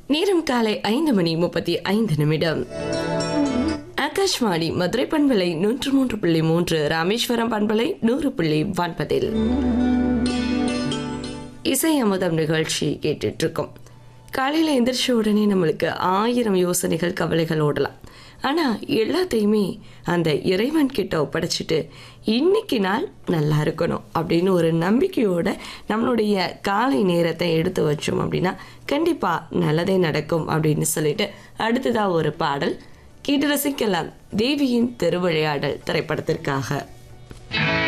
நேரம் காலை ஐந்து மணி முப்பத்தி ஐந்து நிமிடம் ஆகாஷ்வாணி மதுரை பண்பலை நூற்று மூன்று புள்ளி மூன்று ராமேஸ்வரம் பண்பலை நூறு புள்ளி ஒன்பதில் இசை அமுதம் நிகழ்ச்சி கேட்டுட்டு இருக்கோம் காலையில் எந்திரிச்ச உடனே நம்மளுக்கு ஆயிரம் யோசனைகள் கவலைகள் ஓடலாம் ஆனால் எல்லாத்தையுமே அந்த இறைவன் கிட்ட ஒப்படைச்சிட்டு இன்னைக்கு நாள் நல்லா இருக்கணும் அப்படின்னு ஒரு நம்பிக்கையோட நம்மளுடைய காலை நேரத்தை எடுத்து வச்சோம் அப்படின்னா கண்டிப்பாக நல்லதே நடக்கும் அப்படின்னு சொல்லிட்டு அடுத்ததாக ஒரு பாடல் கேட்டு ரசிக்கலாம் தேவியின் திருவிளையாடல் திரைப்படத்திற்காக